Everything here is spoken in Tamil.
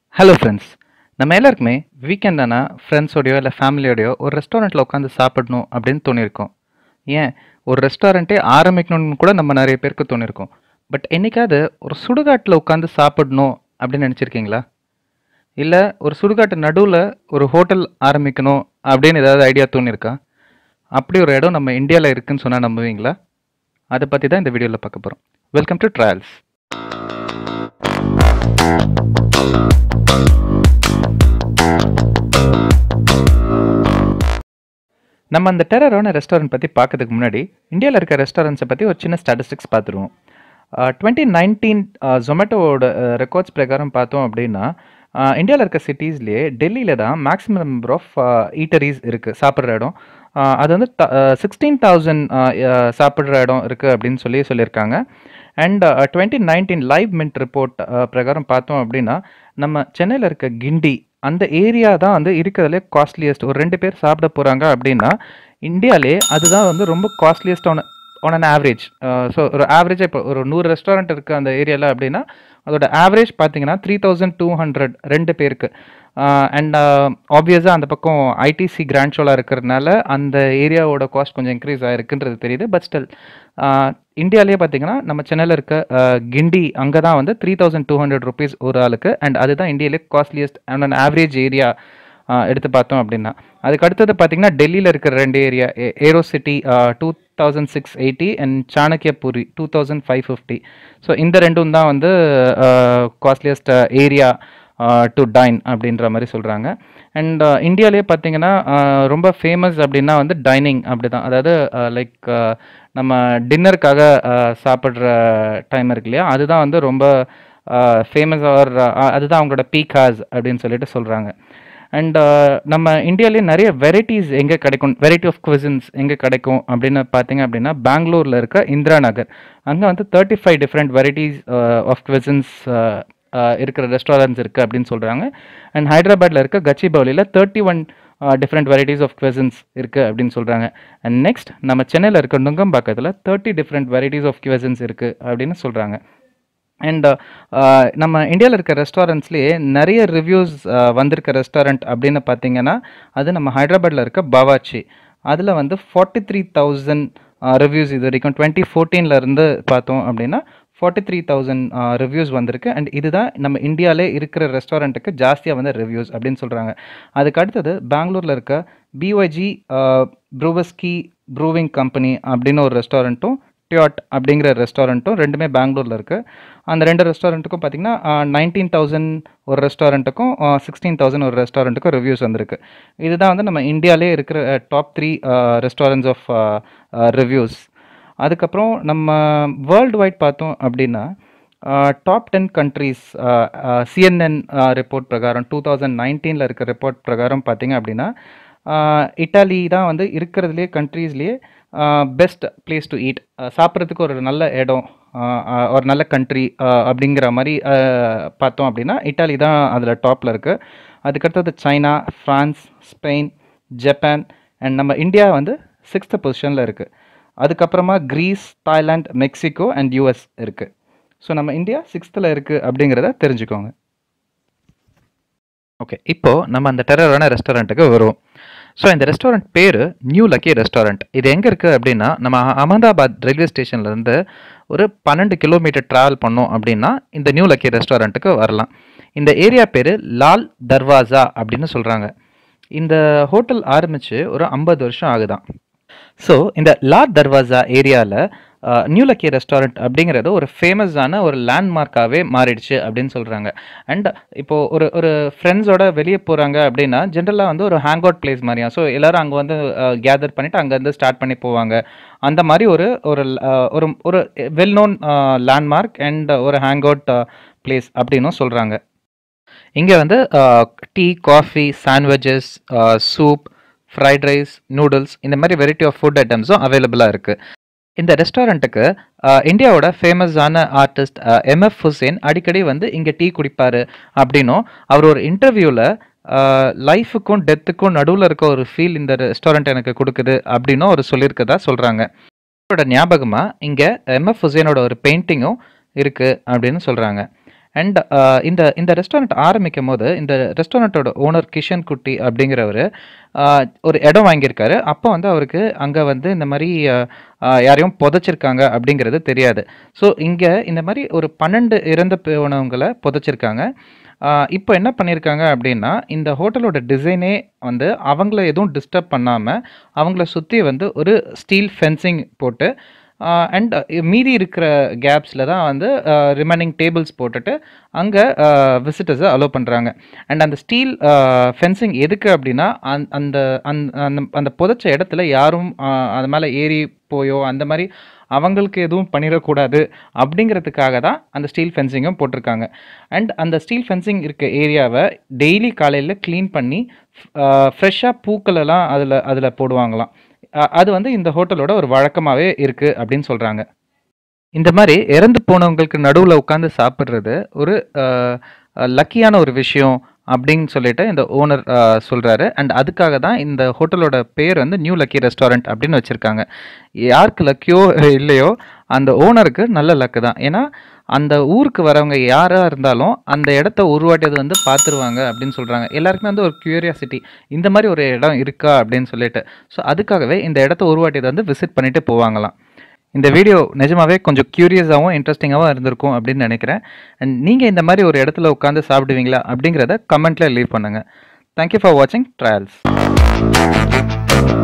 ஹலோ ஃப்ரெண்ட்ஸ் நம்ம எல்லாருக்குமே வீக்கெண்ட் ஆனால் ஃப்ரெண்ட்ஸோடையோ இல்லை ஃபேமிலியோடையோ ஒரு ரெஸ்டாரண்ட்டில் உட்காந்து சாப்பிடணும் அப்படின்னு தோணியிருக்கோம் ஏன் ஒரு ரெஸ்டாரண்ட்டே ஆரம்பிக்கணும்னு கூட நம்ம நிறைய பேருக்கு தோணியிருக்கோம் பட் என்னைக்காவது ஒரு சுடுகாட்டில் உட்காந்து சாப்பிடணும் அப்படின்னு நினச்சிருக்கீங்களா இல்லை ஒரு சுடுகாட்டு நடுவில் ஒரு ஹோட்டல் ஆரம்பிக்கணும் அப்படின்னு ஏதாவது ஐடியா தோணியிருக்கா அப்படி ஒரு இடம் நம்ம இந்தியாவில் இருக்குன்னு சொன்னால் நம்புவீங்களா அதை பற்றி தான் இந்த வீடியோவில் பார்க்க போகிறோம் வெல்கம் டு ட்ராவல்ஸ் நம்ம அந்த டெரரான ரெஸ்டாரண்ட் பற்றி பார்க்கறதுக்கு முன்னாடி இந்தியாவில் இருக்க ரெஸ்டாரண்ட்ஸை பற்றி ஒரு சின்ன ஸ்டாட்டிஸ்டிக்ஸ் பார்த்துருவோம் டுவெண்ட்டி நைன்டீன் ஜொமேட்டோவோட ரெக்கார்ட்ஸ் பிரகாரம் பார்த்தோம் அப்படின்னா இந்தியாவில் இருக்க சிட்டிஸ்லேயே டெல்லியில் தான் மேக்ஸிமம் நம்பர் ஆஃப் ஈட்டரிஸ் இருக்குது சாப்பிட்ற இடம் ஆஹ் அது வந்து சிக்ஸ்டீன் தௌசண்ட் சாப்பிட்ற இடம் இருக்குது அப்படின்னு சொல்லி சொல்லியிருக்காங்க and twenty nineteen live mint report பிரகாரம் பார்த்தோம் அப்படின்னா நம்ம சென்னையில் இருக்க கிண்டி அந்த ஏரியா தான் வந்து இருக்கிறதுலே காஸ்ட்லியஸ்ட் ஒரு ரெண்டு பேர் சாப்பிட போகிறாங்க அப்படின்னா இந்தியாவிலே அதுதான் வந்து ரொம்ப காஸ்ட்லியஸ்ட் ஆன ஆன் அன் ஆவரேஜ் ஸோ ஒரு ஆவரேஜாக இப்போ ஒரு நூறு ரெஸ்டாரண்ட் இருக்குது அந்த ஏரியாவில் அப்படின்னா அதோட ஆவரேஜ் பார்த்தீங்கன்னா த்ரீ தௌசண்ட் டூ ஹண்ட்ரட் ரெண்டு பேருக்கு அண்ட் ஆப்வியஸாக அந்த பக்கம் ஐடிசி கிராண்ட் ஷோலாக இருக்கிறதுனால அந்த ஏரியாவோட காஸ்ட் கொஞ்சம் இன்க்ரீஸ் ஆகிருக்குன்றது தெரியுது பட் ஸ்டில் இந்தியாவிலேயே பார்த்தீங்கன்னா நம்ம சென்னையில் இருக்க கிண்டி அங்கே தான் வந்து three thousand two hundred rupees ஒரு ஆளுக்கு அண்ட் அதுதான் இந்தியாவிலே costliest and an average area எடுத்து பார்த்தோம் அப்படின்னா அதுக்கு அடுத்தது பார்த்தீங்கன்னா டெல்லியில் இருக்கிற ரெண்டு area aero city two thousand six eighty and Chanakyapuri two thousand five fifty so இந்த ரெண்டும் தான் வந்து காஸ்ட்லியஸ்ட் ஏரியா டு டைன் அப்படின்ற மாதிரி சொல்கிறாங்க அண்ட் இந்தியாவிலே பார்த்தீங்கன்னா ரொம்ப ஃபேமஸ் அப்படின்னா வந்து டைனிங் அப்படி தான் அதாவது லைக் நம்ம டின்னருக்காக சாப்பிட்ற டைம் இருக்கு இல்லையா அதுதான் வந்து ரொம்ப ஃபேமஸ் ஆர் அதுதான் அவங்களோட பீக் ஹாஸ் அப்படின்னு சொல்லிட்டு சொல்கிறாங்க அண்ட் நம்ம இந்தியாவிலே நிறைய வெரைட்டிஸ் எங்கே கிடைக்கும் வெரைட்டி ஆஃப் குவிசன்ஸ் எங்கே கிடைக்கும் அப்படின்னு பார்த்தீங்க அப்படின்னா பெங்களூரில் இருக்க இந்திரா நகர் அங்கே வந்து thirty five different varieties of cuisines இருக்கிற ரெஸ்டாரண்ட்ஸ் இருக்குது அப்படின்னு சொல்கிறாங்க அண்ட் ஹைதராபாத்தில் இருக்க கச்சிபவுலியில் thirty one different varieties of cuisines இருக்குது அப்படின்னு சொல்கிறாங்க அண்ட் நெக்ஸ்ட் நம்ம சென்னையில் இருக்க நுங்கம்பாக்கத்தில் thirty different varieties of cuisines இருக்குது அப்படின்னு சொல்கிறாங்க அண்ட் நம்ம இந்தியாவில் இருக்க ரெஸ்டாரண்ட்ஸ்லேயே நிறைய ரிவ்யூஸ் வந்திருக்க ரெஸ்டாரண்ட் அப்படின்னு பார்த்தீங்கன்னா அது நம்ம ஹைதராபாத்தில் இருக்க பவாச்சி அதில் வந்து ஃபார்ட்டி த்ரீ தௌசண்ட் ரிவ்யூஸ் இது வரைக்கும் டுவெண்ட்டி ஃபோர்டீன்லேருந்து பார்த்தோம் அப்படின்னா ஃபார்ட்டி த்ரீ தௌசண்ட் ரிவ்யூஸ் வந்திருக்கு அண்ட் இதுதான் நம்ம இந்தியாவிலே இருக்கிற ரெஸ்டாரண்ட்டுக்கு ஜாஸ்தியாக வந்து ரிவ்யூஸ் அப்படின்னு சொல்கிறாங்க அதுக்கு அடுத்தது பெங்களூரில் இருக்க பிஒய்ஜி ப்ரூவஸ்கி ப்ரூவிங் கம்பெனி அப்படின்னு ஒரு ரெஸ்டாரண்ட்டும் டியாட் அப்படிங்கிற ரெஸ்டாரண்ட்டும் ரெண்டுமே பெங்களூரில் இருக்குது அந்த ரெண்டு ரெஸ்டாரண்ட்டுக்கும் பார்த்தீங்கன்னா நைன்டீன் தௌசண்ட் ஒரு ரெஸ்டாரண்ட்டுக்கும் சிக்ஸ்டீன் தௌசண்ட் ஒரு ரெஸ்டாரண்ட்டுக்கும் ரிவ்யூஸ் வந்திருக்கு இதுதான் வந்து நம்ம இந்தியாவிலே இருக்கிற top three restaurants of reviews அதுக்கப்புறம் நம்ம வேர்ல்டு வைட் பார்த்தோம் அப்படின்னா top ten countries CNN report பிரகாரம் டூ தௌசண்ட் நைன்டீனில் இருக்க ரிப்போர்ட் பிரகாரம் பார்த்தீங்க அப்படின்னா இட்டாலி தான் வந்து இருக்கிறதுலே கண்ட்ரீஸ்லேயே பெஸ்ட் பிளேஸ் டு ஈட் சாப்பிட்றதுக்கு ஒரு நல்ல இடம் ஒரு நல்ல கண்ட்ரி அப்படிங்கிற மாதிரி பார்த்தோம் அப்படின்னா இட்டாலி தான் அதில் டாப்பில் இருக்குது அதுக்கடுத்தது China France Spain Japan and நம்ம இந்தியா வந்து சிக்ஸ்த்து பொசிஷனில் இருக்குது அதுக்கப்புறமா Greece Thailand Mexico and US இருக்குது ஸோ நம்ம இந்தியா சிக்ஸ்த்தில் இருக்குது அப்படிங்கிறத தெரிஞ்சுக்கோங்க ஓகே இப்போது நம்ம அந்த டெரரான ரெஸ்டாரண்ட்டுக்கு வருவோம் ஸோ இந்த ரெஸ்டாரண்ட் பேர் நியூ லக்கி ரெஸ்டாரண்ட் இது எங்கே இருக்குது அப்படின்னா நம்ம அகமதாபாத் ரயில்வே ஸ்டேஷன்லேருந்து ஒரு பன்னெண்டு கிலோமீட்டர் ட்ராவல் பண்ணோம் அப்படின்னா இந்த நியூ லக்கி ரெஸ்டாரண்ட்டுக்கு வரலாம் இந்த ஏரியா பேர் லால் தர்வாசா அப்படின்னு சொல்கிறாங்க இந்த ஹோட்டல் ஆரம்பித்து ஒரு ஐம்பது வருஷம் ஆகுதான் ஸோ இந்த லால் தர்வாசா ஏரியாவில் நியூ லக்கி ரெஸ்டாரண்ட் அப்படிங்கிறது ஒரு ஃபேமஸான ஒரு லேண்ட்மார்க்காகவே மாறிடுச்சு அப்படின்னு சொல்கிறாங்க அண்ட் இப்போது ஒரு ஒரு ஃப்ரெண்ட்ஸோட வெளியே போகிறாங்க அப்படின்னா ஜென்ரலாக வந்து ஒரு ஹேங் அவுட் பிளேஸ் மாதிரியா ஸோ எல்லோரும் அங்கே வந்து கேதர் பண்ணிவிட்டு அங்கேருந்து ஸ்டார்ட் பண்ணி போவாங்க அந்த மாதிரி ஒரு ஒரு ஒரு ஒரு வெல் நோன் லேண்ட்மார்க் அண்ட் ஒரு ஹேங் அவுட் பிளேஸ் அப்படின்னும் சொல்கிறாங்க இங்கே வந்து tea coffee sandwiches soup fried rice noodles இந்த மாதிரி வெரைட்டி ஆஃப் ஃபுட் ஐட்டம்ஸும் அவைலபிளாக இருக்குது இந்த ரெஸ்டாரண்ட்டுக்கு இந்தியாவோட ஃபேமஸான ஆர்டிஸ்ட் எம்எஃப் ஹுசேன் அடிக்கடி வந்து இங்கே டீ குடிப்பார் அப்படின்னும் அவர் ஒரு இன்டர்வியூவில் லைஃபுக்கும் டெத்துக்கும் நடுவில் இருக்க ஒரு ஃபீல் இந்த ரெஸ்டாரண்ட் எனக்கு கொடுக்குது அப்படின்னும் அவர் சொல்லியிருக்கதா சொல்கிறாங்க அவரோட ஞாபகமாக இங்கே எம்எஃப் ஹுசேனோட ஒரு பெயிண்டிங்கும் இருக்குது அப்படின்னு சொல்கிறாங்க அண்ட் இந்த இந்த ரெஸ்டாரண்ட் ஆரம்பிக்கும் போது இந்த ரெஸ்டாரண்ட்டோட ஓனர் கிஷன் குட்டி அப்படிங்கிறவர் ஒரு இடம் வாங்கியிருக்காரு அப்போ வந்து அவருக்கு அங்கே வந்து இந்த மாதிரி அஹ், அஹ், யாரையும் புதைச்சிருக்காங்க அப்படிங்கிறது தெரியாது ஸோ இங்கே இந்த மாதிரி ஒரு பன்னெண்டு இறந்து போனவங்களை புதைச்சிருக்காங்க ஆஹ் இப்போ என்ன பண்ணியிருக்காங்க அப்படின்னா இந்த ஹோட்டலோட டிசைனே வந்து அவங்கள எதுவும் டிஸ்டர்ப் பண்ணாமல் அவங்கள சுற்றி வந்து ஒரு ஸ்டீல் ஃபென்சிங் போட்டு அண்ட் மீதி இருக்கிற கேப்ஸில் தான் வந்து ரிமைனிங் டேபிள்ஸ் போட்டுட்டு அங்கே விசிட்டர்ஸை அலோவ் பண்ணுறாங்க அண்ட் அந்த ஸ்டீல் ஃபென்சிங் எதுக்கு அப்படின்னா அந்த அந்த அந்த அந்த அந்த புதைச்ச இடத்துல யாரும் ஆஹ் அது மேலே ஏறி போயோ அந்த மாதிரி அவங்களுக்கு எதுவும் பண்ணிடக்கூடாது அப்படிங்கிறதுக்காக தான் அந்த ஸ்டீல் ஃபென்சிங்கும் போட்டிருக்காங்க அண்ட் அந்த ஸ்டீல் ஃபென்சிங் இருக்க ஏரியாவை டெய்லி காலையில் க்ளீன் பண்ணி ஃப்ரெஷ்ஷாக பூக்களெல்லாம் அதில் அதில் போடுவாங்களாம் அ- அது வந்து இந்த ஹோட்டலோட ஒரு வழக்கமாகவே இருக்குது அப்படின்னு சொல்கிறாங்க இந்த மாதிரி இறந்து போனவங்களுக்கு நடுவில் உட்காந்து சாப்பிட்றது ஒரு லக்கியான ஒரு விஷயம் அப்படின்னு சொல்லிட்டு இந்த ஓனர் சொல்கிறாரு அண்ட் அதுக்காக தான் இந்த ஹோட்டலோட பேர் வந்து நியூ லக்கி ரெஸ்டாரண்ட் அப்படின்னு வச்சுருக்காங்க யாருக்கு லக்கியோ இல்லையோ அந்த ஓனருக்கு நல்ல லக்கு தான் ஏன்னா அந்த ஊருக்கு வரவங்க யாராக இருந்தாலும் அந்த இடத்த உருவாட்டியது வந்து பார்த்துருவாங்க அப்படின்னு சொல்கிறாங்க எல்லாருக்குமே வந்து ஒரு கியூரியாசிட்டி இந்த மாதிரி ஒரு இடம் இருக்கா அப்படின்னு சொல்லிட்டு ஸோ அதுக்காகவே இந்த இடத்த உருவாட்டியதை வந்து விசிட் பண்ணிட்டு போவாங்களாம் இந்த வீடியோ நிஜமாவே கொஞ்சம் க்யூரியஸாகவும் இன்ட்ரெஸ்டிங்காகவும் இருந்திருக்கும் அப்படின்னு நினைக்கிறேன் அண்ட் நீங்கள் இந்த மாதிரி ஒரு இடத்துல உட்காந்து சாப்பிடுவீங்களா அப்படிங்கிறத கமெண்ட்டில் லீவ் பண்ணுங்கள் தேங்க்யூ ஃபார் வாட்சிங் ட்ரையல்ஸ்